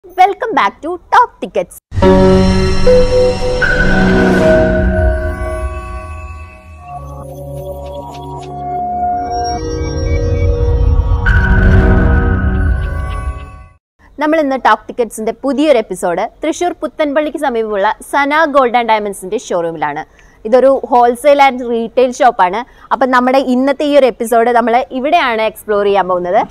Welcome back to top tickets നമ്മൾ ഇന്ന് top ടിക്കറ്റ്സിന്റെ പുതിയൊരു എപ്പിസോഡ് തൃശൂർ പുത്തൻപള്ളിക്ക് സമീപമുള്ള സന ഗോൾഡ് ആൻഡ് ഡയമണ്ട്സിന്റെ ഷോറൂമിലാണ് ഇതൊരു ഹോൾസെയിൽ ആൻഡ് റീറ്റെയിൽ ഷോപ്പാണ് അപ്പം നമ്മുടെ ഇന്നത്തെ ഈ ഒരു എപ്പിസോഡ് നമ്മൾ ഇവിടെയാണ് എക്സ്പ്ലോർ ചെയ്യാൻ പോകുന്നത്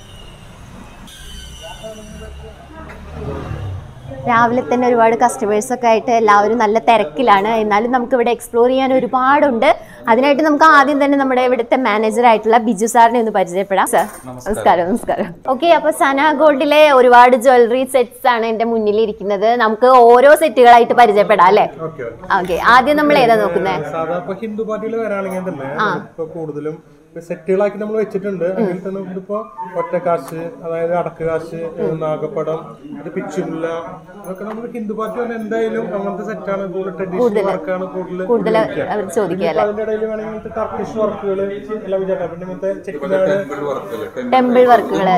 രാവിലെ തന്നെ ഒരുപാട് കസ്റ്റമേഴ്സ് ഒക്കെ ആയിട്ട് എല്ലാവരും നല്ല തിരക്കിലാണ് എന്നാലും നമുക്ക് ഇവിടെ എക്സ്പ്ലോർ ചെയ്യാൻ ഒരുപാടുണ്ട് അതിനായിട്ട് നമുക്ക് ആദ്യം തന്നെ നമ്മുടെ ഇവിടുത്തെ മാനേജർ ആയിട്ടുള്ള ബിജു സാറിനെ ഒന്ന് പരിചയപ്പെടാം സർ നമസ്കാരം നമസ്കാരം ഓക്കെ അപ്പൊ സന ഗോൾഡിലെ ഒരുപാട് ജ്വല്ലറി സെറ്റ്സ് ആണ് എന്റെ മുന്നിൽ ഇരിക്കുന്നത് നമുക്ക് ഓരോ സെറ്റുകളായിട്ട് പരിചയപ്പെടാം അല്ലേ ഓക്കെ ഓക്കെ ഓക്കെ ആദ്യം നമ്മൾ ഏതാ നോക്കുന്നത് സാധാ ഇപ്പൊ ഹിന്ദു പാർട്ടിയിൽ വരാണെങ്കിൽ തന്നെ ഇപ്പൊ കൂടുതലും ഇപ്പൊ സെറ്റുകളാക്കി നമ്മൾ വെച്ചിട്ടുണ്ട് അതിൽ തന്നെ ഇപ്പോ ഒറ്റക്കാശ് അതായത് അടക്ക് കാശ് നാഗപ്പടം അത് പിച്ചുമുല്ല അതൊക്കെ നമ്മൾ ഹിന്ദു പാർട്ടി തന്നെ എന്തായാലും അങ്ങനത്തെ സെറ്റാണ് കൂടുതൽ ട്രഡീഷണൽ വർക്കാണ് കൂടുതൽ കൂടുതൽ അവർ ചോദിക്കുക ഇപ്പൊ അതിന്റെ ഇടയിൽ വേണമെങ്കിൽ ഇങ്ങനത്തെ ടർക്കിഷ് വർക്കുകൾ എല്ലാം വിചാരിക്കാം പിന്നെ ഇങ്ങനത്തെ ചെക്കിനാട് ടെമ്പിൾ വർക്കുകള്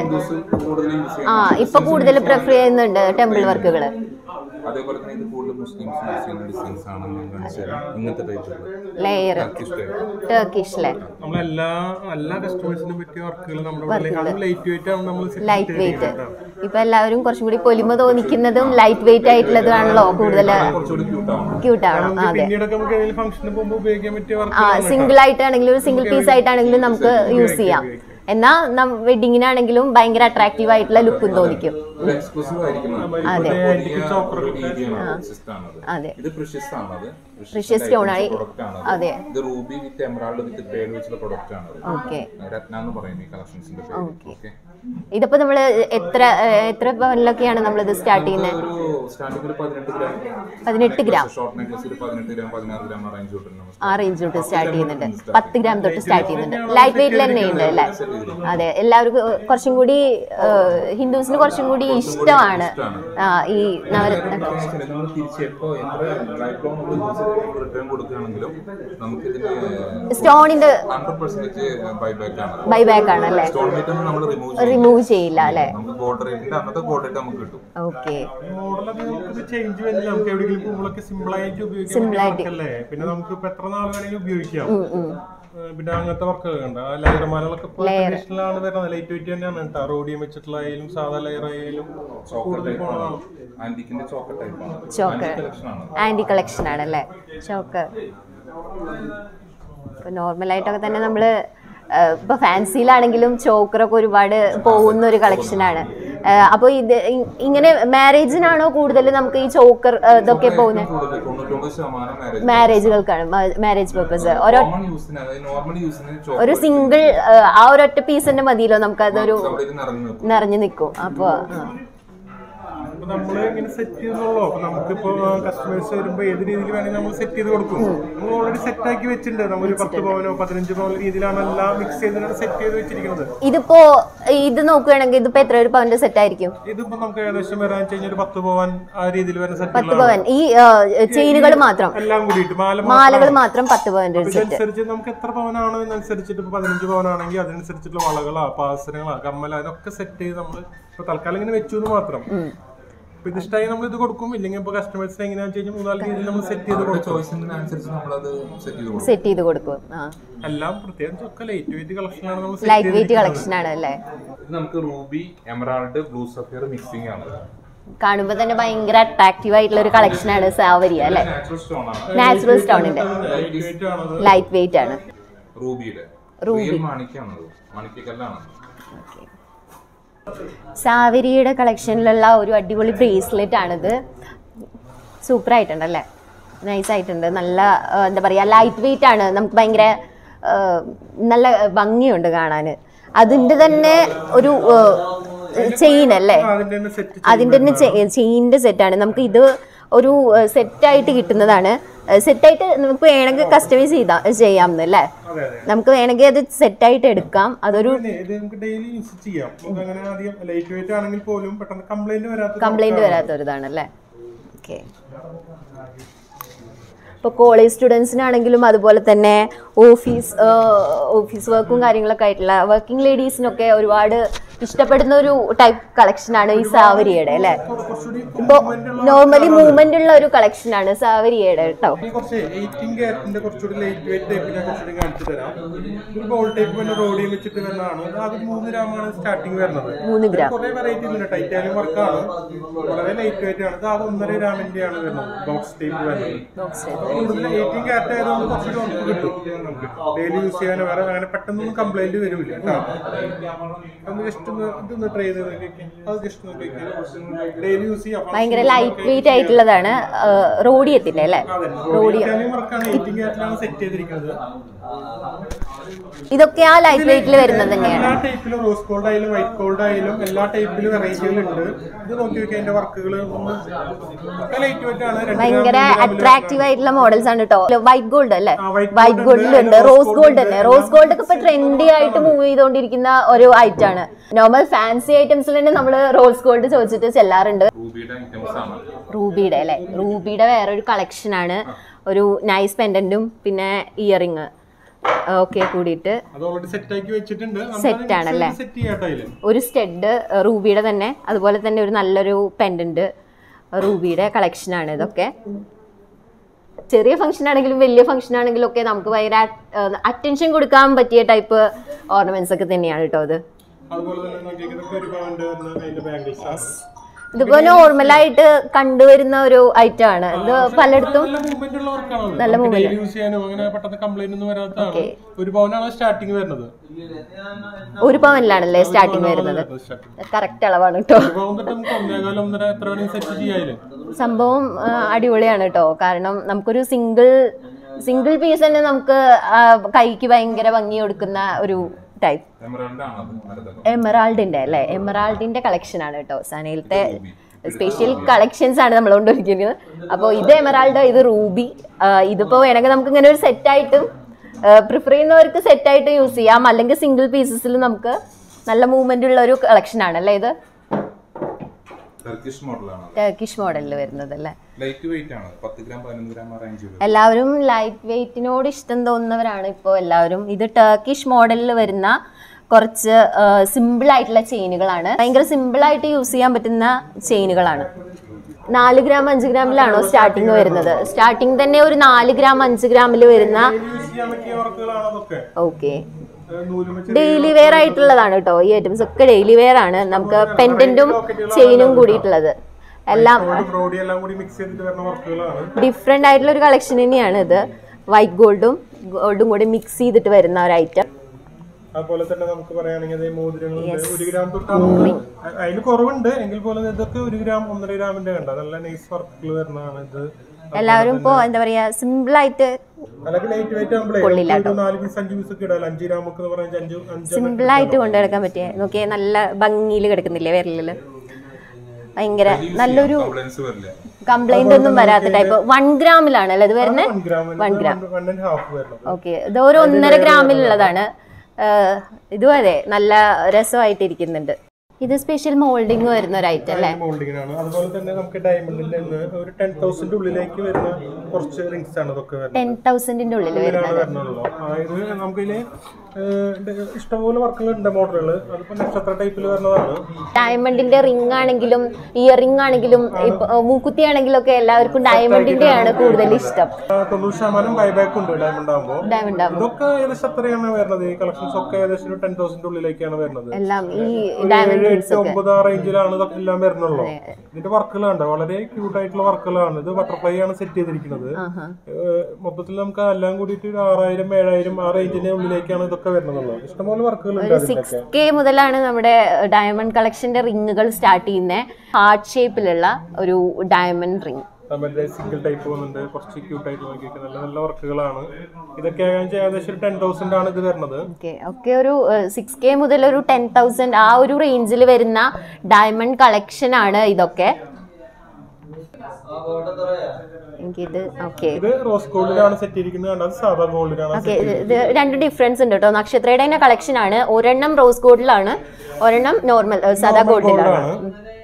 ആ ഇപ്പൊ കൂടുതൽ പ്രിഫർ ചെയ്യുന്നുണ്ട് ടെമ്പിൾ വർക്കുകള് അതേപോലെ തന്നെ ഇത് കൂടുതൽ മുസ്ലിംസ് യൂസ് ചെയ്യുന്ന ഡിസൈൻസ് ആണ് ഞാൻ കാണിച്ചത് ഇങ്ങനത്തെ ടൈപ്പ് ലെയർ ടർക്കിഷിലെ നമ്മളെല്ലാ എല്ലാ കസ്റ്റമേഴ്സിനും പറ്റിയ വർക്കുകൾ നമ്മുടെ ലൈറ്റ് വെയിറ്റ് ആണ് നമ്മൾ ലൈറ്റ് വെയിറ്റ് ഇപ്പൊ എല്ലാവരും കുറച്ചും കൂടി പൊലിമ തോന്നിക്കുന്നതും ലൈറ്റ് വെയിറ്റ് ആയിട്ടുള്ളതാണല്ലോ കൂടുതൽ കുറച്ചുകൂടി ക്യൂട്ട് ആവും ക്യൂട്ട് ആണ് അതെ പിന്നീടൊക്കെ നമുക്ക് ഏതെങ്കിലും ഫംഗ്ഷന് പോകുമ്പോൾ ഉപയോഗിക്കാൻ പറ്റിയ വർക്ക് ആ സിംഗിൾ ആയിട്ടാണെങ്കിലും ഒരു സിംഗിൾ പീസ് ആയിട്ടാണെങ്കിലും നമുക്ക് യൂസ് ചെയ്യാം എന്നാൽ വെഡിങ്ങിനാണെങ്കിലും ഭയങ്കര അട്രാക്റ്റീവ് ആയിട്ടുള്ള ലുക്കും തോന്നിക്കും ഒരു എക്സ്ക്ലൂസീവ് ആയിരിക്കും അതെ രീതിയാണ് പ്രശസ്ത ആണത് അതെ ഇത് പ്രഷ്യസ് ആണത് Precious stone ആണ്. പ്രൊഡക്റ്റ് ആണ് അതെ ഇത് റൂബി വിത്ത് എമറാൾഡ് വിത്ത് പേര് വെച്ചുള്ള പ്രൊഡക്റ്റ് ആണ് ഓക്കെ രത്ന എന്ന് പറയും ഈ കളക്ഷൻസിന്റെ പേര് ഓക്കെ ഇതിപ്പോ നമ്മള് എത്ര ഏഹ്, എത്ര പവനിലൊക്കെയാണ് നമ്മളിത് സ്റ്റാർട്ട് ചെയ്യുന്നത് ഒരു സ്റ്റാർട്ടിംഗ് ഒരു പതിനെട്ട് ഗ്രാം പതിനെട്ട് ഗ്രാം ഷോർട്ട് നെക്ലസ് ഒരു പതിനെട്ട് ഗ്രാം പതിനാറ് ഗ്രാം റേഞ്ച് തൊട്ട് ആ റേഞ്ച് തൊട്ട് സ്റ്റാർട്ട് ചെയ്യുന്നുണ്ട് പത്ത് ഗ്രാം തൊട്ട് സ്റ്റാർട്ട് ചെയ്യുന്നുണ്ട് ലൈറ്റ് വെയിറ്റിൽ തന്നെ ഉണ്ട് അല്ലേ അതെ എല്ലാവർക്കും കുറച്ചും കൂടി ഏഹ്, ഹിന്ദുസിന് കുറച്ചും കൂടി ഇഷ്ടമാണ് ആ, ഈ നവരത്ന നമ്മൾ തിരിച്ച് എപ്പോ എത്ര ലൈഫ് ലോങ് റിട്ടേൺ കൊടുക്കുകയാണെങ്കിലും നമുക്ക് ഇതിന് സ്റ്റോണിന്റെ ഹൺഡ്രഡ് പെർസെന്റേജ് ബൈബാക്ക് ആണ് ബൈ ബാക്ക് ആണ് അല്ലേ സ്റ്റോൺമേറ്റ് ഒന്നും നമ്മൾ റിമൂവ് റിമൂവ് ചെയ്യില്ല അല്ലേ നമുക്ക് ഗോൾഡ് റേറ്റിന്റെ അന്നത്തെ ഗോൾഡ് റേറ്റ് നമുക്ക് കിട്ടും ഓക്കെ മോഡലൊക്കെ നമുക്ക് ചേഞ്ച് വരുന്നില്ല നമുക്ക് എവിടെയെങ്കിലും പോകുമ്പോഴൊക്കെ സിമ്പിൾ ആയിട്ട് ഉപയോഗിക്കാൻ Simple പറ്റിയ ആയിട്ട്. work അല്ലേ പിന്നെ നമുക്ക് ഇപ്പൊ എത്ര നാൾ വേണമെങ്കിലും ഉപയോഗിക്കാം ഏഹ് പിന്നെ അങ്ങനത്തെ വർക്കുകൾ ഉണ്ട് ആ ലെയർമാലകളൊക്കെ ട്രഡീഷണൽ ആണ് വരുന്നത് ലൈറ്റ് വെയിറ്റ് തന്നെയാണ് കേട്ടോ റോഡിയം വെച്ചിട്ടുള്ള ആയാലും സാധാ ലെയർ ആയാലും കൂടുതൽ പോകണം ആന്റിക്കിന്റെ ചോക്ക ടൈപ്പ് ആണ് ചോക്ക് കളക്ഷൻ ആണ് ആന്റി കളക്ഷൻ ആണല്ലേ ചോക്ക് ഇപ്പൊ നോർമലായിട്ടൊക്കെ തന്നെ നമ്മള് ഏഹ്, ഇപ്പൊ ഫാൻസിയിലാണെങ്കിലും ചോക്കറൊക്കെ ഒരുപാട് പോകുന്ന ഒരു കളക്ഷനാണ് അപ്പോൾ ഇത് ഇ- ഇങ്ങനെ മാരേജിനാണോ കൂടുതൽ നമുക്ക് ഈ ചോക്കർ ഏഹ്, ഇതൊക്കെ പോകുന്നത് കൂടുതൽ തൊണ്ണൂറ്റൊമ്പത് ശതമാനം മാരേജ് മാരേജുകൾക്കാണ് മാരേജ് പർപ്പസ് ഓരോ കോമൺ യൂസിന് അതായത് നോർമൽ യൂസിന് ചോക്ക ഒരു സിംഗിൾ ആ ഒരൊറ്റ പീസ് തന്നെ മതിയല്ലോ നമുക്ക് അതൊരു അവിടെ ഇത് നിറഞ്ഞു നിൽക്കും നിറഞ്ഞു നിൽക്കും അപ്പോൾ അപ്പൊ നമ്മള് ഇങ്ങനെ സെറ്റ് ചെയ്യുന്നുള്ളൂ അപ്പൊ നമുക്കിപ്പോ കസ്റ്റമേഴ്സ് വരുമ്പോ ഏത് രീതിയിൽ വേണമെങ്കിൽ നമ്മൾ സെറ്റ് ചെയ്ത് കൊടുക്കും നമ്മൾ ഓൾറെഡി സെറ്റ് ആക്കി വെച്ചിട്ടുണ്ട് നമ്മൾ ഒരു പത്ത് പവനോ പതിനഞ്ച് പവനോ രീതിയിലാണ് എല്ലാം മിക്സ് ചെയ്തിട്ടാണ് സെറ്റ് ചെയ്ത് വെച്ചിരിക്കുന്നത് ഇതിപ്പോ ഇത് നോക്കുകയാണെങ്കിൽ ഇതിപ്പോ എത്ര ഒരു പവന്റെ സെറ്റ് ആയിരിക്കും ഇതിപ്പോ നമുക്ക് ഏകദേശം വരാൻ വെച്ച് കഴിഞ്ഞാൽ ഒരു പത്ത് പവൻ ആ രീതിയിൽ വരുന്ന പത്ത് സെറ്റ് പവൻ ഈ ചെയിനുകൾ മാത്രം എല്ലാം കൂടിയിട്ട് മാല മാലകൾ മാത്രം പത്ത് പവന്റെ ഒരു സെറ്റ് ഇതനുസരിച്ച് നമുക്ക് എത്ര പവനാണോ എന്നനുസരിച്ചിട്ട് ഇപ്പൊ പതിനഞ്ച് പവനാണെങ്കിൽ അതിനനുസരിച്ചിട്ടുള്ള വളകളാ പാസരങ്ങളാ കമ്മല അതൊക്കെ സെറ്റ് ചെയ്ത് നമ്മൾ ഇപ്പൊ തൽക്കാലം ഇങ്ങനെ വെച്ചു എന്ന് മാത്രം ഇപ്പൊ ഇത് ഇഷ്ടമായി നമ്മൾ ഇത് കൊടുക്കും ഇല്ലെങ്കിൽ ഇപ്പൊ കസ്റ്റമേഴ്സ് എങ്ങനെയാണെന്ന് വെച്ച് കഴിഞ്ഞാൽ മൂന്നാല് രീതിയിൽ നമ്മൾ സെറ്റ് ചെയ്ത് കൊടുക്കും ചോയ്സിനനുസരിച്ച് നമ്മളത് സെറ്റ് ചെയ്ത് കൊടുക്കും സെറ്റ് ചെയ്ത് കൊടുക്കും ആ എല്ലാം പ്രത്യേകിച്ച് ഒക്കെ ലൈറ്റ് വെയിറ്റ് കളക്ഷനാണ് നമ്മൾ set ലൈറ്റ് വെയിറ്റ് കളക്ഷൻ ആണ് അല്ലേ ഇത് നമുക്ക് ruby emerald blue sapphire mixing ആണ് കാണുമ്പോ തന്നെ ഭയങ്കര അട്രാക്റ്റീവ് ആയിട്ടുള്ള ഒരു കളക്ഷൻ ആണ് സാവരി അല്ലെ നാച്ചുറൽ സ്റ്റോൺ ആണ് നാച്ചുറൽ സ്റ്റോണിന്റെ ലൈറ്റ് വെയിറ്റ് ആണത് ലൈറ്റ് വെയിറ്റ് ആണ് റൂബിയുടെ റിയൽ മാണിക്കാണത് മാണിക്കല്ലാണ് സാവരിയുടെ കളക്ഷനിലുള്ള ഒരു അടിപൊളി ബ്രേസ്ലെറ്റ് ആണിത് സൂപ്പർ ആയിട്ടുണ്ടല്ലേ നൈസ് ആയിട്ടുണ്ട് നല്ല ആ, എന്താ പറയുക ലൈറ്റ് വെയിറ്റ് ആണ് നമുക്ക് ഭയങ്കര ആ, നല്ല ഭംഗിയുണ്ട് കാണാൻ അതിൻ്റെ തന്നെ ഒരു ചെയിൻ അല്ലേ അതിന്റെ തന്നെ സെറ്റ് അതിൻ്റെ തന്നെ ചെയിൻ്റെ സെറ്റാണ് നമുക്ക് ഇത് ഒരു സെറ്റായിട്ട് കിട്ടുന്നതാണ് സെറ്റായിട്ട് നമുക്ക് വേണമെങ്കിൽ കസ്റ്റമൈസ് ചെയ്താ ചെയ്യാമെന്നല്ലേ അതെ അതെ നമുക്ക് വേണമെങ്കിൽ അത് സെറ്റായിട്ട് എടുക്കാം അതൊരു പിന്നെ ഇത് നമുക്ക് ഡെയിലി യൂസ് ചെയ്യാം നമുക്ക് അങ്ങനെ അധികം ലൈറ്റ് വെയിറ്റ് ആണെങ്കിൽ പോലും പെട്ടെന്ന് കംപ്ലൈന്റ് വരാത്ത കംപ്ലൈന്റ് വരാത്തൊരിതാണല്ലേ ഓക്കെ ഇപ്പോൾ കോളേജ് സ്റ്റുഡൻസിനാണെങ്കിലും അതുപോലെ തന്നെ ഓഫീസ് ഓഫീസ് വർക്കും കാര്യങ്ങളൊക്കെ ആയിട്ടുള്ള വർക്കിംഗ് ലേഡീസിനൊക്കെ ഒരുപാട് ഇഷ്ടപ്പെടുന്ന ഒരു ടൈപ്പ് കളക്ഷൻ ആണ് ഈ സാവരിയുടെ അല്ലെ കുറച്ചുകൂടി ഇപ്പൊ നോർമലി മൂവ്മെന്റ് ഉള്ള ഒരു കളക്ഷൻ ആണ് സാവരിയുടെ കേട്ടോ ഈ കുറച്ച് എയ്റ്റീൻ ക്യാരറ്റിന്റെ കുറച്ചുകൂടി ലൈറ്റ് വെയിറ്റ് ടൈപ്പ് ഞാൻ കുറച്ചുകൂടി കാണിച്ചു തരാം ഒരു ബോൾ ടൈപ്പ് പിന്നെ റോഡിയും വെച്ചിട്ട് വരുന്നതാണ് ഇത് ആകെ മൂന്ന് ഗ്രാമാണ് സ്റ്റാർട്ടിങ് വരുന്നത് മൂന്ന് ഗ്രാം കുറെ വെറൈറ്റി ഉണ്ട് ടൈറ്റാനിയം വർക്കാണ് വളരെ ലൈറ്റ് വെയിറ്റ് ആണ് ഇത് ആകെ ഒന്നര ഗ്രാമിന്റെ ആണ് വരുന്നത് ബോക്സ് ടൈപ്പ് വരുന്നത് കൂടുതൽ എയ്റ്റീൻ ക്യാരറ്റ് ആയതുകൊണ്ട് കുറച്ചുകൂടി ഉറപ്പ് കിട്ടും നമുക്ക് ഡെയിലി യൂസ് ചെയ്യാൻ വേറെ അങ്ങനെ പെട്ടെന്നൊന്നും കംപ്ലൈന്റ് വരില്ല കേട്ടോ ഒന്ന് ജസ്റ്റ് ഒന്ന് ഇതൊന്ന് ട്രൈ ചെയ്ത് നോക്കിയൊക്കെ അത് ജസ്റ്റ് നോക്കിയൊക്കെ ഡെയിലി യൂസ് ചെയ്യാം ഭയങ്കര ലൈറ്റ് വെയിറ്റ് ആയിട്ടുള്ളതാണ് റോഡി എത്തില്ല അല്ലെ ടൈറ്റാനിയം വർക്കാണ് എയ്റ്റീൻ ക്യാരറ്റിലാണ് സെറ്റ് ചെയ്തിരിക്കുന്നത് ഇതൊക്കെ ആ ലൈറ്റ് വെയിറ്റിൽ വരുന്നത് തന്നെയാണ് എല്ലാ ടൈപ്പിലും റോസ് ഗോൾഡ് ആയാലും വൈറ്റ് ഗോൾഡ് ആയാലും എല്ലാ ടൈപ്പിലും വെറൈറ്റികളുണ്ട് ഇത് നോക്കി നോക്കി അതിന്റെ വർക്കുകൾ ഒന്ന് ഒക്കെ ലൈറ്റ് വെയിറ്റ് ആണ് രണ്ട് ഭയങ്കര gram, മൂന്ന് gram അട്രാക്റ്റീവ് ആയിട്ടുള്ള മോഡൽസ് ആണ് കേട്ടോ വൈറ്റ് ഗോൾഡ് അല്ലേ ആ, white വൈറ്റ് gold ഉണ്ട്, ഗോൾഡിലുണ്ട് rose റോസ് gold ഗോൾഡ് ഉണ്ട്. തന്നെ റോസ് ഗോൾഡ് ഒക്കെ ഇപ്പൊ ട്രെൻഡി ആയിട്ട് മൂവ് ചെയ്തുകൊണ്ടിരിക്കുന്ന ഒരു ഐറ്റം ആണ് നോർമൽ ഫാൻസി ഐറ്റംസിൽ തന്നെ നമ്മൾ റോസ് ഗോൾഡ് ചോദിച്ചിട്ട് ചെല്ലാറുണ്ട് റൂബിയുടെ ഐറ്റംസ് ആണ് റൂബിയുടെ അല്ലെ റൂബിയുടെ വേറൊരു കളക്ഷൻ ആണ് ഒരു നൈസ് പെൻഡന്റും പിന്നെ ഇയറിങ് ഒക്കെ കൂടിയിട്ട് അത് ഓൾറെഡി സെറ്റ് ആക്കി വെച്ചിട്ടുണ്ട് Set ആണല്ലേ? സെറ്റ് ചെയ്യാട്ടോ അതില് ഒരു സ്റ്റഡ് റൂബിയുടെ തന്നെ അതുപോലെ തന്നെ ഒരു നല്ലൊരു പെൻഡന്റ് റൂബിയുടെ കളക്ഷനാണ് ഇതൊക്കെ ചെറിയ ഫംഗ്ഷൻ ആണെങ്കിലും വലിയ ഫംഗ്ഷൻ ആണെങ്കിലും ഒക്കെ നമുക്ക് ഭയങ്കര അറ്റൻഷൻ കൊടുക്കാൻ പറ്റിയ ടൈപ്പ് ഓർണമെന്റ്സ് ഒക്കെ തന്നെയാണ് കേട്ടോ ഇത് അതുപോലെ തന്നെ നോക്കി ഇതൊക്കെ ഒരു പവന്റെ വരുന്ന അതിന്റെ ബാംഗിൾസ് ഇതിപ്പോ നോർമലായിട്ട് കണ്ടുവരുന്ന ഒരു ഐറ്റം ആണ് ഇത് പലയിടത്തും നല്ല മൂവ്മെന്റ് ഉള്ള വർക്കാണ് നല്ല ഡെയിലി യൂസ് ചെയ്യാനും അങ്ങനെ പെട്ടെന്ന് കംപ്ലൈന്റ് ഒന്നും വരാത്തതാണ് ഒരു പവനാണ് സ്റ്റാർട്ടിങ് വരുന്നത് ഒരു പവനിലാണല്ലേ സ്റ്റാർട്ടിങ് വരുന്നത് സ്റ്റാർട്ടിങ് കറക്റ്റ് അളവാണ് കേട്ടോ ഒരു പവൻ തൊട്ട് നമുക്ക് ഒന്നേകാലം ഒന്നര എത്ര വേണമെങ്കിൽ സെറ്റ് ചെയ്യാതില്ലേ സംഭവം ആ, അടിപൊളിയാണ് കേട്ടോ കാരണം നമുക്കൊരു സിംഗിൾ സിംഗിൾ പീസ് തന്നെ നമുക്ക് ആ, കൈക്ക് ഭയങ്കര ഭംഗി കൊടുക്കുന്ന ഒരു ടൈപ്പ് എമറൽഡ് ആണ് അത് മരതകം എമറാൾഡിന്റെ അല്ലേ എമറാൾഡിന്റെ കളക്ഷൻ ആണ് കേട്ടോ സനയിലത്തെ സ്പെഷ്യൽ കളക്ഷൻസ് ആണ് നമ്മൾ കൊണ്ടുവരിക്കുന്നത് അപ്പോൾ ഇത് എമറാൾഡ് ഇത് റൂബി ആ, ഇതിപ്പോ വേണമെങ്കിൽ നമുക്ക് ഇങ്ങനെ ഒരു സെറ്റ് ആയിട്ടും പ്രിഫർ ചെയ്യുന്നവർക്ക് സെറ്റ് ആയിട്ട് യൂസ് ചെയ്യാം അല്ലെങ്കിൽ സിംഗിൾ പീസസിൽ നമുക്ക് നല്ല മൂവ്മെന്റ് ഉള്ള ഒരു കളക്ഷൻ ആണ് അല്ലേ ഇത് ടർക്കിഷ് മോഡലാണ് ടർക്കിഷ് മോഡലിൽ വരുന്നത് അല്ലേ ലൈറ്റ് വെയിറ്റ് ആണ് പത്ത് ഗ്രാം പതിനൊന്ന് ഗ്രാം ആ റേഞ്ച് വരും എല്ലാവരും ലൈറ്റ് വെയിറ്റിനോട് ഇഷ്ടം തോന്നുന്നവരാണ് ഇപ്പോൾ എല്ലാവരും ഇത് ടർക്കിഷ് മോഡലിൽ വരുന്ന കുറച്ച് സിമ്പിൾ ആയിട്ടുള്ള ചെയിനുകളാണ് ഭയങ്കര സിമ്പിൾ ആയിട്ട് യൂസ് ചെയ്യാൻ പറ്റുന്ന ചെയിനുകളാണ് നാല് ഗ്രാം അഞ്ച് ഗ്രാമിലാണോ സ്റ്റാർട്ടിങ് വരുന്നത് സ്റ്റാർട്ടിങ് തന്നെ ഒരു നാല് ഗ്രാം അഞ്ച് ഗ്രാമിൽ വരുന്ന യൂസ് ചെയ്യാൻ പറ്റിയ വർക്കുകളാണ് അതൊക്കെ ഓക്കെ ഏഹ് നൂലും വെച്ച് ഡെയിലി വെയർ ആയിട്ടുള്ളതാണ് കേട്ടോ ഈ ഐറ്റംസ് ഒക്കെ ഡെയിലി വെയർ ആണ് നമുക്ക് പെൻഡന്റും ചെയിനും കൂടിയിട്ടുള്ളത് എല്ലാം ബ്രോഡി എല്ലാം കൂടി മിക്സ് ചെയ്തിട്ട് വരുന്ന വർക്കുകളാണ് ഡിഫറെന്റ് ആയിട്ടുള്ള ഒരു കളക്ഷൻ തന്നെയാണ് ഇത് വൈറ്റ് ഗോൾഡും ഗോൾഡും കൂടി മിക്സ് ചെയ്തിട്ട് വരുന്ന ഒരു ഐറ്റം അതുപോലെ തന്നെ നമുക്ക് പറയുകയാണെങ്കിൽ അതേ മോതിരങ്ങളുണ്ട് ഒരു ഗ്രാം തൊട്ടാണ് അതിന് കുറവുണ്ട് എങ്കിൽ പോലും ഇതൊക്കെ ഒരു ഗ്രാം ഒന്നര ഗ്രാമിന്റെ കണ്ട നല്ല നൈസ് വർക്കുകൾ വരുന്നതാണ് ഇത് എല്ലാവരും ഇപ്പോ എന്താ പറയാ സിമ്പിൾ ആയിട്ട് അല്ലെങ്കിൽ ലൈറ്റ് വെയിറ്റ് ആകുമ്പോഴേ ഒരു നാല് പീസ് അഞ്ച് പീസ് ഒക്കെ ഇടാം അഞ്ച് ഗ്രാം ഒക്കെ എന്ന് പറഞ്ഞാൽ അഞ്ച് അഞ്ച് സിമ്പിൾ ആയിട്ട് കൊണ്ടു നടക്കാൻ പറ്റിയ നോക്കിയേ നല്ല ഭംഗിയിൽ കിടക്കുന്നില്ലേ വിരലില് ഭയങ്കര നല്ലൊരു കംപ്ലൈൻസ് വരില്ല കംപ്ലൈന്റ് ഒന്നും വരാത്ത ടൈപ്പ് വൺ ഗ്രാമിലാണ് അല്ലേ ഇത് വരുന്നത് one gram one gram one and half വരണം ഓക്കെ ഇത് ഒരു ഒന്നര ഗ്രാമിലുള്ളതാണ് ആഹ് ഇതും അതെ നല്ല രസമായിട്ട് ഇരിക്കുന്നുണ്ട് ഇത് സ്പെഷ്യൽ മോൾഡിങ് വരുന്ന ഒരു ഐറ്റം അല്ലേ മോൾഡിങ്ങിനാണ് അതുപോലെ തന്നെ നമുക്ക് ഡയമണ്ടിന്റെ ഒരു ടെൻ തൗസൻഡ് ഉള്ളിലേക്ക് വരുന്ന കുറച്ച് റിങ്സ് ആണ് ഇതൊക്കെ വരുന്നത് ടെൻ തൗസൻഡിന്റെ ഉള്ളിൽ വരുന്നത് ഇതിലാണ് വരുന്നുള്ളൂ അതായത് നമുക്കിതില് ഏഹ് ഇഷ്ടംപോലെ വർക്കുകൾ ഉണ്ട് മോഡലുകൾ അതിപ്പോ നക്ഷത്ര ടൈപ്പിൽ വരുന്നതാണ് ഡയമണ്ടിന്റെ റിംഗ് ആണെങ്കിലും ഇയർ റിംഗ് ആണെങ്കിലും ഇപ്പൊ മൂക്കുത്തി ആണെങ്കിലും ഒക്കെ എല്ലാവർക്കും ഡയമണ്ടിന്റെ ആണ് കൂടുതൽ ഇഷ്ടം ആ, തൊണ്ണൂറ് ശതമാനം ബൈബാക്ക് ഉണ്ട് ഡയമണ്ട് ആകുമ്പോൾ ഡയമണ്ട് ആകുമ്പോൾ ഇതൊക്കെ ഏകദേശം എത്രയാണ് വരുന്നത് ഈ കളക്ഷൻസ് ഒക്കെ ഏകദേശം ഒരു ടെൻ തൗസൻഡ് ഉള്ളിലേക്കാണ് വരുന്നത് എല്ലാം ഈ ഡയമണ്ട് ഏഴ് എട്ട് ഒമ്പത് ആ റേഞ്ചിലാണ് ഇതൊക്കെ എല്ലാം വരുന്നുള്ളൂ ഇതിന്റെ വർക്കുകൾ ഉണ്ട് വളരെ ക്യൂട്ട് ആയിട്ടുള്ള വർക്കുകളാണ് ഇത് ബട്ടർഫ്ലൈ ആണ് സെറ്റ് ചെയ്തിരിക്കുന്നത് ഏഹ് മൊത്തത്തിൽ നമുക്ക് എല്ലാം കൂടിയിട്ട് ഒരു ആറായിരം ഏഴായിരം ആ റേഞ്ചിന്റെ ഉള്ളിലേക്കാണ് ഇതൊക്കെ വരുന്നുള്ളൂ ഇഷ്ടംപോലെ വർക്കുകൾ ഉണ്ട് അതിലൊക്കെ സിക്സ് കെ മുതലാണ് നമ്മുടെ ഡയമണ്ട് കളക്ഷന്റെ റിങ്ങുകൾ സ്റ്റാർട്ട് ചെയ്യുന്നത് ഹാർട്ട് ഷേപ്പിലുള്ള ഒരു ഡയമണ്ട് റിംഗ് മറ്റേ സിംഗിൾ ടൈപ്പ് വന്നിട്ടുണ്ട് കുറച്ച് ക്യൂട്ട് ആയിട്ട് നോക്കിയൊക്കെ നല്ല നല്ല വർക്കുകളാണ് ഇതൊക്കെ ഏകദേശം ഒരു ടെൻ തൗസൻഡ് ആണ് ഇത് വരുന്നത് ഓക്കെ ഒക്കെ ഒരു സിക്സ് കെ മുതൽ ഒരു ടെൻ തൗസൻഡ് ആ ഒരു റേഞ്ചിൽ വരുന്ന ഡയമണ്ട് കളക്ഷൻ ആണ് ഇതൊക്കെ എനിക്കിത് ഓക്കെ ഇത് റോസ് ഗോൾഡിലാണ് സെറ്റ് ചെയ്തിരിക്കുന്നത് കണ്ടത് അത് സാധാ ഗോൾഡിലാണ് ഓക്കെ ഇത് രണ്ട് ഡിഫറൻസ് ഉണ്ട് കേട്ടോ നക്ഷത്രയുടെ തന്നെ കളക്ഷൻ ആണ് ഒരെണ്ണം റോസ് ഗോൾഡിലാണ് ഒരെണ്ണം നോർമൽ സാധാ ഗോൾഡിലാണ് ഗോൾഡാണ്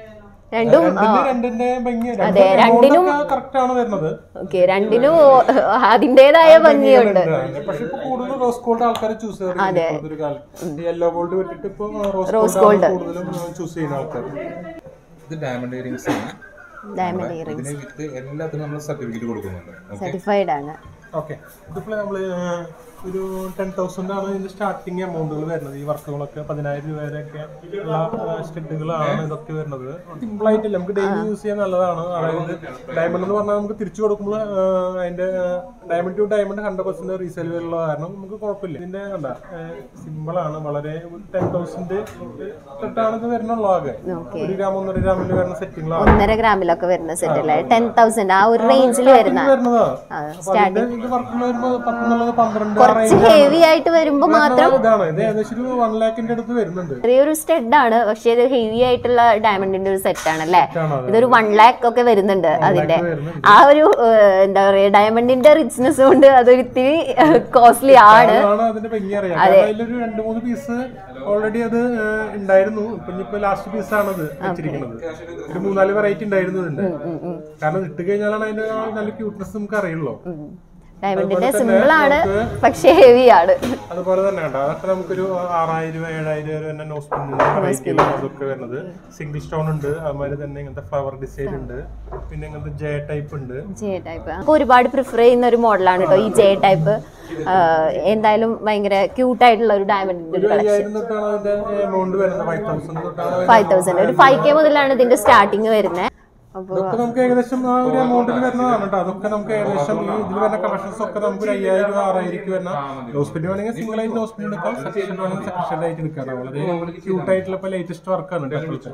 രണ്ടും രണ്ടിന്റെ രണ്ടിന്റെ ഭംഗി അതെ, രണ്ടിനും- കറക്റ്റ് ആണ് വരുന്നത് ഓക്കെ രണ്ടിനും അതിൻ്റെതായ ഭംഗിയുണ്ട് ഉണ്ട്. പക്ഷെ ഇപ്പൊ കൂടുതൽ റോസ് ഗോൾഡ് ആൾക്കാർ ചൂസ് ചെയ്യാറുണ്ട് ഒരു കാലം യെല്ലോ ഗോൾഡ് വിട്ടിട്ട് ഇപ്പൊ റോസ് ഗോൾഡ് കൂടുതലും ചൂസ് ചെയ്യുന്ന ആൾക്കാർ ഇത് ഡയമണ്ട് ഇയറിംഗ്സ് ആണ് ഡയമണ്ട് ഇയറിംഗ് ഇതിന് വിത്ത് എല്ലാത്തിനും നമ്മൾ സർട്ടിഫിക്കറ്റ് കൊടുക്കുന്നുണ്ട് ഓക്കെ സർട്ടിഫൈഡ് ആണ് ഓക്കെ ഇതിപ്പോൾ നമ്മൾ ഒരു ടെൻ തൗസൻഡ് ആണ് ഇതിന്റെ സ്റ്റാർട്ടിങ് എമൗണ്ടുകൾ വരുന്നത് ഈ വർക്കുകളൊക്കെ പതിനായിരം രൂപ വരെയൊക്കെ ഉള്ള സ്റ്റെഡുകളാണ് ഇതൊക്കെ വരുന്നത് സിമ്പിൾ ആയിട്ടില്ല നമുക്ക് ഡെയിലി യൂസ് ചെയ്യാൻ നല്ലതാണ് അതായത് ഡയമണ്ട് എന്ന് പറഞ്ഞാൽ നമുക്ക് തിരിച്ചു കൊടുക്കുമ്പോൾ അതിന്റെ diamond to diamond hundred percent resale ഉള്ള കാരണം നമുക്ക് കുഴപ്പമില്ല ഇതിന്റെ കണ്ട സിമ്പിൾ ആണ് വളരെ ടെൻ തൗസൻഡ് തൊട്ടാണ് ഇത് വരുന്നുള്ളൂ ആകെ ഓക്കെ ഒരു ഗ്രാം ഒന്നര ഗ്രാമിൽ വരുന്ന സെറ്റിങ്ങളാണ് ഒന്നര ഗ്രാമിലൊക്കെ വരുന്ന സെറ്റ് അല്ലേ ടെൻ തൗസൻഡ് ആ ഒരു റേഞ്ചിൽ വരുന്ന വരുന്നതാണ് ആ, അപ്പൊ അതിന്റെ ഇത് വർക്കുകൾ വരുമ്പോൾ പത്തെന്നുള്ളത് പന്ത്രണ്ട് ആ കുറച്ച് range ഹെവി ആയിട്ട് വരുമ്പോ മാത്രം ഇതാണ് ഇത് ഏകദേശം ഒരു വൺ ലാഖിന്റെ അടുത്ത് വരുന്നുണ്ട് ചെറിയൊരു സ്റ്റഡ് ആണ് പക്ഷേ ഇത് ഹെവി ആയിട്ടുള്ള ഡയമണ്ടിന്റെ ഒരു സെറ്റ് ആണ് അല്ലേ ആണ് അത്. ഇതൊരു വൺ ലാക്ക് ഒക്കെ വരുന്നുണ്ട് അതിന്റെ വരുന്നുണ്ട്. ആ ഒരു ഏഹ്, എന്താ പറയാ ഡയമണ്ടിന്റെ റിച്ച്നെസ് കൊണ്ട് അതൊരു ഇത്തിരി കോസ്റ്റ്ലി ആണ് അതാണ് അതിന്റെ ഭംഗി അറിയാം കാരണം അതിലൊരു രണ്ട് മൂന്ന് പീസ് ഓൾറെഡി അത് ഏഹ്, ഉണ്ടായിരുന്നു ഇപ്പൊ ഇനിയിപ്പോ ലാസ്റ്റ് പീസ് ആണ് അത് വെച്ചിരിക്കുന്നത് ഒരു മൂന്നാല് വെറൈറ്റി ഉണ്ടായിരുന്നു ഇതിന്റെ കാരണം ഇട്ട് കഴിഞ്ഞാലാണ് അതിന്റെ ആ നല്ല ക്യൂട്ട്നെസ് നമുക്ക് അറിയുള്ളൂ ഡയമണ്ടിന്റെ സിമ്പിൾ ആണ് പക്ഷേ ഹെവി ആണ് അതുപോലെ തന്നെ ഉണ്ട് അതൊക്കെ നമുക്കൊരു ആറായിരം രൂപ ഏഴായിരം രൂപ തന്നെ നോസ് വെറൈറ്റി അതൊക്കെ വരുന്നത് സിംഗിൾ സ്റ്റോൺ ഉണ്ട് അതുമാതിരി തന്നെ ഇങ്ങനത്തെ ഫ്ലവർ ഡിസൈൻ ഉണ്ട് പിന്നെ ഇങ്ങനത്തെ ജെ ടൈപ്പ് ഉണ്ട് ജെ ടൈപ്പ് നമുക്ക് ഒരുപാട് പ്രിഫർ ചെയ്യുന്ന ഒരു മോഡലാണ് കേട്ടോ ഈ ജെ ടൈപ്പ് എന്തായാലും ഭയങ്കര ക്യൂട്ട് ആയിട്ടുള്ള ഒരു ഡയമണ്ടിന്റെ ഒരു അയ്യായിരം തൊട്ടാണ് അതിന്റെ എമൗണ്ട് വരുന്നത് ഫൈവ് തൗസൻഡ് തൊട്ടാണ് അതിന്റെ ഫൈവ് തൗസൻഡ് ഒരു ഫൈവ് കെ മുതലാണ് ഇതിന്റെ സ്റ്റാർട്ടിങ് വരുന്നത് അപ്പോൾ ഇതൊക്കെ നമുക്ക് ഏകദേശം ആ ഒരു എമൗണ്ടിൽ വരുന്നതാണ് കേട്ടോ അതൊക്കെ നമുക്ക് ഏകദേശം ഈ ഇതിൽ വരുന്ന കളക്ഷൻസ് ഒക്കെ നമുക്ക് ഒരു അയ്യായിരം രൂപ ആറായിരം വരുന്ന ഹോസ്പിറ്റൽ വേണമെങ്കിൽ സിംഗിൾ ആയിട്ട് ഹോസ്പിറ്റൽ എടുക്കാം സെക്ഷൻ വേണമെങ്കിൽ സെക്ഷൻ ആയിട്ട് എടുക്കാം വളരെ ക്യൂട്ട് ആയിട്ടുള്ള ഇപ്പൊ ലേറ്റസ്റ്റ് വർക്കാണ്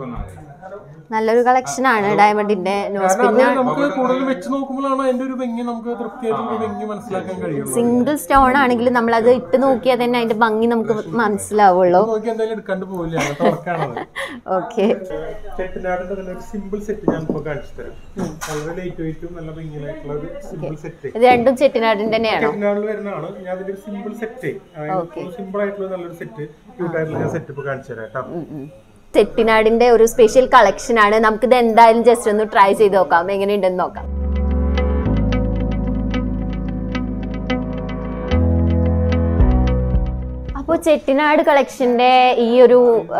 നല്ലൊരു കളക്ഷൻ ആണ് ഡയമണ്ടിന്റെ നോസ് കാരണം അത് നമുക്ക് കൂടുതൽ വെച്ച് നോക്കുമ്പോഴാണ് അതിന്റെ ഒരു ഭംഗി നമുക്ക് തൃപ്തിയായിട്ടുള്ള ഭംഗി മനസ്സിലാക്കാൻ കഴിയുള്ളൂ സിംഗിൾ സ്റ്റോൺ ആണെങ്കിൽ നമ്മൾ അത് ഇട്ട് നോക്കിയാൽ തന്നെ അതിന്റെ ഭംഗി നമുക്ക് മനസ്സിലാവുള്ളൂ നോക്കി എന്തായാലും എടുക്കാണ്ട് പോവില്ല അങ്ങനത്തെ വർക്കാണത് ഓക്കെ ചെട്ടിനാടിന്റെ തന്നെ ഒരു സിമ്പിൾ സെറ്റ് ഞാൻ ഇപ്പോൾ കാണിച്ചു തരാം വളരെ ലൈറ്റ് വെയിറ്റും നല്ല ഭംഗിയായിട്ടുള്ള ഒരു സിമ്പിൾ സെറ്റ് ഇത് രണ്ടും ചെട്ടിനാടിന്റെ തന്നെയാണോ ചെട്ടിനാടിൽ വരുന്നതാണ് ഞാൻ അതിന്റെ ഒരു സിമ്പിൾ സെറ്റ് സിമ്പിൾ ആയിട്ടുള്ള നല്ലൊരു സെറ്റ് ക്യൂട്ട് ആയിട്ടുള്ള ഞാൻ സെറ്റ് ഇപ്പോൾ കാണിച്ചു തരാം കേട്ടോ ചെട്ടിനാടിന്റെ ഒരു സ്പെഷ്യൽ കളക്ഷൻ ആണ് നമുക്കിത് എന്തായാലും ജസ്റ്റ് ഒന്ന് ട്രൈ ചെയ്ത് നോക്കാം എങ്ങനെയുണ്ടെന്ന് നോക്കാം അപ്പോൾ ചെട്ടിനാട് കളക്ഷന്റെ ഈ ഒരു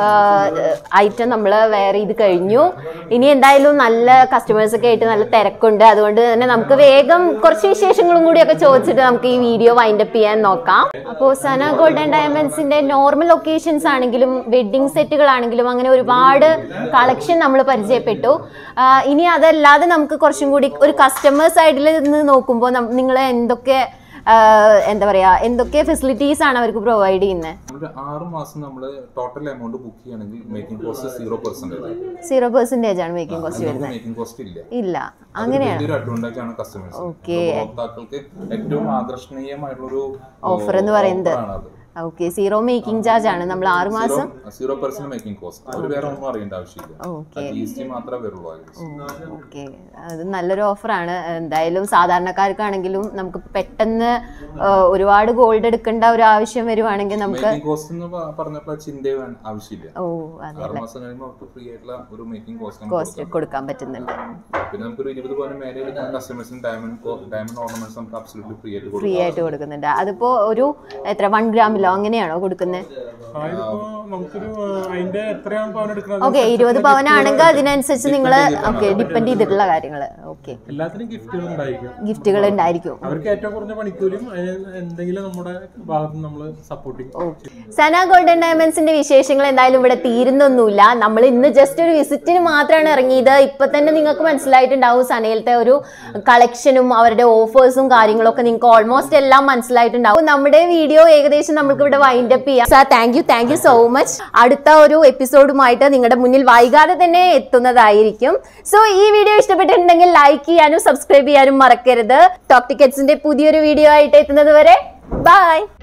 ഐറ്റം നമ്മൾ വെയർ ചെയ്ത് കഴിഞ്ഞു ഇനി എന്തായാലും നല്ല കസ്റ്റമേഴ്സ് ഒക്കെ ആയിട്ട് നല്ല തിരക്കുണ്ട് അതുകൊണ്ട് തന്നെ നമുക്ക് വേഗം കുറച്ച് വിശേഷങ്ങളും കൂടിയൊക്കെ ചോദിച്ചിട്ട് നമുക്ക് ഈ വീഡിയോ വൈൻഡപ്പ് ചെയ്യാൻ നോക്കാം അപ്പോൾ സന ഗോൾഡൻ ഡയമണ്ട്സിന്റെ നോർമൽ ഒക്കേഷൻസ് ആണെങ്കിലും വെഡ്ഡിംഗ് സെറ്റുകളാണെങ്കിലും അങ്ങനെ ഒരുപാട് കളക്ഷൻ നമ്മൾ പരിചയപ്പെട്ടു ആ, ഇനി അതല്ലാതെ നമുക്ക് കുറച്ചും കൂടി ഒരു കസ്റ്റമർ സൈഡിൽ നിന്ന് നോക്കുമ്പോൾ നിങ്ങൾ എന്തൊക്കെ ആ, എന്താ പറയാ എന്തൊക്കെ ഫെസിലിറ്റീസ് ആണ് അവർക്ക് പ്രൊവൈഡ് ചെയ്യുന്നത് ഒരു ആറ് മാസം നമ്മൾ ടോട്ടൽ എമൗണ്ട് ബുക്ക് ചെയ്യുകയാണെങ്കിൽ making cost zero percentage zero percentage ആണ് മേക്കിംഗ് കോസ്റ്റ് വരുന്നത് മേക്കിംഗ് കോസ്റ്റ് ഇല്ല ഇല്ല അത് അങ്ങനെയാണ് വലിയൊരു അഡ്വാൻറ്റേജ് ആണ് കസ്റ്റമേഴ്സ് Okay. ഉപഭോക്താക്കൾക്ക് ഏറ്റവും ആകർഷണീയമായിട്ടുള്ള ഒരു Offer എന്ന് പറയുന്നത്. അത് ഓക്കെ സീറോ മേക്കിംഗ് ചാർജ് ആണ് നമ്മൾ ആറ് മാസം സീറോ പെർസെന്റ് മേക്കിംഗ് കോസ്റ്റ് അവർ വേറെ ഒന്നും അറിയേണ്ട ആവശ്യമില്ല ഓക്കെ ജി എസ് ടി മാത്രമേ വരുള്ളൂ അതിൽ ഓക്കെ അത് നല്ലൊരു ഓഫറാണ് എന്തായാലും സാധാരണക്കാർക്കാണെങ്കിലും നമുക്ക് പെട്ടെന്ന് ആ, ഒരുപാട് ഗോൾഡ് എടുക്കേണ്ട ഒരു ആവശ്യം വരുവാണെങ്കിൽ നമുക്ക് മേക്കിംഗ് കോസ്റ്റ് എന്ന് പ- പറഞ്ഞപ്പോൾ ചിന്ത വേ- ആവശ്യമില്ല ഓ അതെ ആറ് മാസം കഴിയുമ്പോൾ അവർക്ക് ഫ്രീ ആയിട്ടുള്ള ഒരു മേക്കിംഗ് കോസ്റ്റ് കോസ്റ്റ് കൊടുക്കാൻ പറ്റുന്നുണ്ട് പിന്നെ നമുക്കൊരു ഇരുപത് പവന് മേലെ എടുക്കുന്ന കസ്റ്റമേഴ്സിന് ഡയമണ്ട് ഡയമണ്ട് ഓർണമെന്റ്സ് നമുക്ക് അബ്സൊല്യൂട്ട്ലി ഫ്രീ ആയിട്ട് ഫ്രീ കൊടുക്കാം ആയിട്ട് കൊടുക്കുന്നുണ്ട് അതിപ്പോ ഒരു എത്ര വൺ ഗ്രാമിലോ അങ്ങനെയാണോ കൊടുക്കുന്നത് അതിപ്പോ നമുക്കൊരു ആ, അതിന്റെ എത്രയാണ് പവൻ എടുക്കുന്നത് ഓക്കെ ഇരുപത് പവനാണെങ്കിൽ അതിനനുസരിച്ച് നിങ്ങൾ ഓക്കെ ഡിപ്പെൻഡ് ചെയ്തിട്ടുള്ള കാര്യങ്ങൾ ഓക്കെ എല്ലാത്തിനും ഗിഫ്റ്റുകൾ ഉണ്ടായിരിക്കും ഗിഫ്റ്റുകൾ ഉണ്ടായിരിക്കും അവർക്ക് ഏറ്റവും കുറഞ്ഞ പണിക്കൂലിയും അതിന് എന്തെങ്കിലും നമ്മുടെ ഭാഗത്ത് നമ്മൾ സപ്പോർട്ടിങ് സന ഗോൾഡൻ ഡയമണ്ട്സിന്റെ വിശേഷങ്ങൾ എന്തായാലും ഇവിടെ തീരുന്നൊന്നുമില്ല നമ്മൾ ഇന്ന് ജസ്റ്റ് ഒരു വിസിറ്റിന് മാത്രമാണ് ഇറങ്ങിയത് ഇപ്പൊ തന്നെ നിങ്ങൾക്ക് മനസ്സിലായിട്ടുണ്ടാവും സനയിലത്തെ ഒരു കളക്ഷനും അവരുടെ ഓഫേഴ്സും കാര്യങ്ങളൊക്കെ നിങ്ങൾക്ക് ഓൾമോസ്റ്റ് എല്ലാം മനസ്സിലായിട്ടുണ്ടാവും നമ്മുടെ വീഡിയോ ഏകദേശം നമുക്ക് ഇവിടെ വൈൻഡപ്പ് ചെയ്യാം sir thank you thank you so much അടുത്ത ഒരു എപ്പിസോഡുമായിട്ട് നിങ്ങളുടെ മുന്നിൽ വൈകാതെ തന്നെ എത്തുന്നതായിരിക്കും സോ ഈ വീഡിയോ ഇഷ്ടപ്പെട്ടിട്ടുണ്ടെങ്കിൽ ലൈക്ക് ചെയ്യാനും സബ്സ്ക്രൈബ് ചെയ്യാനും മറക്കരുത് ടോക് ടിക്കറ്റ്സിന്റെ പുതിയൊരു വീഡിയോ ആയിട്ട് എത്തുന്നത് വരെ ബൈ